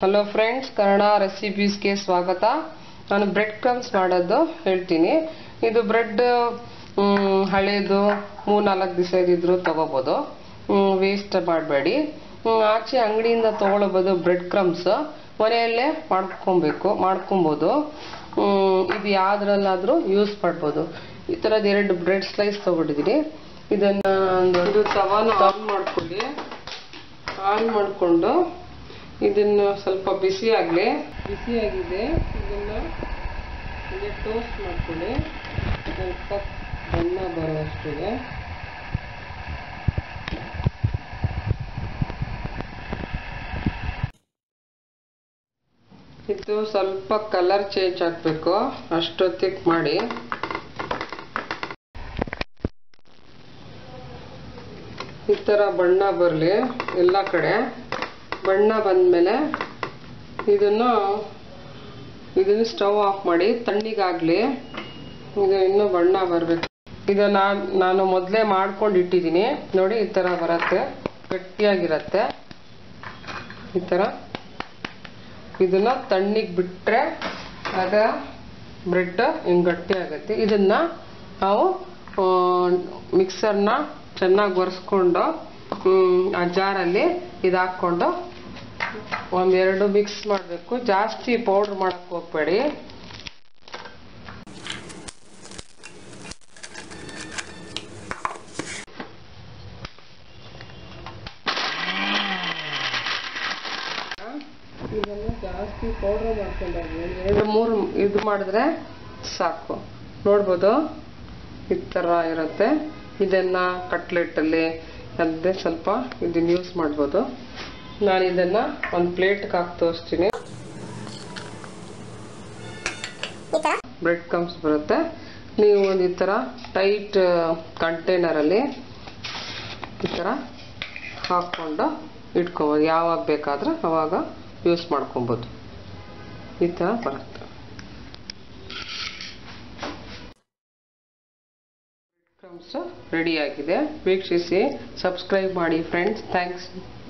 hello friends Kannada ರೆಸಿಪೀಸ್ಗೆ ಸ್ವಾಗತ ನಾನು bread crumbs ಮಾಡೋದು ಹೇಳ್ತೀನಿ ಇದು ಬ್ರೆಡ್ ಹಳೇದು ಮೂರು ನಾಲ್ಕು ದಿವಸ ಇದ್ದಿದ್ರು ತಗೋಬೋದು ವೇಸ್ಟ್ ಮಾಡಬೇಡಿ ಆಚೆ ಅಂಗಡಿಯಿಂದ ತೊಗೊಳ್ಬೋದು ಬ್ರೆಡ್ ಕ್ರಮ್ಸ್ ಮನೆಯಲ್ಲೇ ಮಾಡ್ಕೊಬೇಕು ಮಾಡ್ಕೊಬೋದು ಹ್ಮ್, ಇದು ಯಾವ್ದ್ರಲ್ಲಾದ್ರೂ ಯೂಸ್ ಮಾಡ್ಬೋದು ಈ ಥರದ್ದು ಎರಡು ಬ್ರೆಡ್ ಸ್ಲೈಸ್ ತೊಗೊಂಡಿದ್ದೀನಿ ಇದನ್ನ ಒಂದು ಇದು ತವಾನ ಆನ್ ಮಾಡ್ಕೊಳ್ಳಿ ಆನ್ ಮಾಡಿಕೊಂಡು ಇದನ್ನು ಸ್ವಲ್ಪ ಬಿಸಿ ಆಗಲಿ ಬಿಸಿಯಾಗಿದೆ ಇದನ್ನು ಹೀಗೆ ಟೋಸ್ಟ್ ಮಾಡ್ಕೊಳ್ಳಿ ಸ್ವಲ್ಪ ಬಣ್ಣ ಬರುವಷ್ಟಿದೆ ಇದು ಸ್ವಲ್ಪ ಕಲರ್ ಚೇಂಜ್ ಆಗಬೇಕು ಅಷ್ಟೊತ್ತಿಗೆ ಮಾಡಿ ಈ ಥರ ಬಣ್ಣ ಬರಲಿ ಎಲ್ಲ ಕಡೆ ಬಣ್ಣ ಬಂದಮೇಲೆ ಇದನ್ನು ಇದನ್ನು ಸ್ಟವ್ ಆಫ್ ಮಾಡಿ ತಣ್ಣಗಾಗಲಿ ಇದು ಇನ್ನೂ ಬಣ್ಣ ಬರಬೇಕು ಇದು ನಾನು ನಾನು ಮೊದಲೇ ಮಾಡ್ಕೊಂಡು ಇಟ್ಟಿದ್ದೀನಿ ನೋಡಿ ಈ ಥರ ಬರುತ್ತೆ ಗಟ್ಟಿಯಾಗಿರತ್ತೆ ಈ ಥರ ಇದನ್ನ ತಣ್ಣಿಗೆ ಬಿಟ್ಟರೆ ಆಗ ಬ್ರೆಡ್ ಹಿಂಗೆ ಗಟ್ಟಿ ಆಗುತ್ತೆ ಇದನ್ನ ನಾವು ಮಿಕ್ಸರ್ನ ಚೆನ್ನಾಗಿ ಒರೆಸ್ಕೊಂಡು ಆ ಜಾರಲ್ಲಿ ಇದು ಹಾಕ್ಕೊಂಡು ಒಂದೆರಡು ಮಿಕ್ಸ್ ಮಾಡಬೇಕು ಜಾಸ್ತಿ ಪೌಡ್ರ್ ಮಾಡಕ್ಕೆ ಹೋಗ್ಬೇಡಿ ಇದನ್ನು ಜಾಸ್ತಿ ಪೌಡ್ರ್ ಮಾಡ್ಕೊಂಡಾಗ ಎರಡು ಮೂರು ಇದು ಮಾಡಿದ್ರೆ ಸಾಕು ನೋಡ್ಬೋದು ಈ ಥರ ಇರುತ್ತೆ ಇದನ್ನ ಕಟ್ಲೆಟ್ಟಲ್ಲಿ ಅದೇ ಸ್ವಲ್ಪ ಇದನ್ನ ಯೂಸ್ ಮಾಡ್ಬೋದು ನಾನು ಇದನ್ನ ಒಂದು ಪ್ಲೇಟ್ಗೆ ಹಾಕಿ ತೋರಿಸ್ತೀನಿ ಬ್ರೆಡ್ ಕಮ್ಸ್ ಬರುತ್ತೆ ನೀವು ಒಂದು ಈ ಥರ ಟೈಟ್ ಕಂಟೈನರಲ್ಲಿ ಈ ಥರ ಹಾಕ್ಕೊಂಡು ಇಟ್ಕೊಬೋದು ಯಾವಾಗ ಬೇಕಾದ್ರೆ ಅವಾಗ ಯೂಸ್ ಮಾಡ್ಕೊಬೋದು ಈ ಥರ ಬರುತ್ತೆ ಕ್ರಮ್ಸ್ ರೆಡಿಯಾಗಿದೆ ವೀಕ್ಷಿಸಿ ಸಬ್ಸ್ಕ್ರೈಬ್ ಮಾಡಿ ಫ್ರೆಂಡ್ಸ್ ಥ್ಯಾಂಕ್ಸ್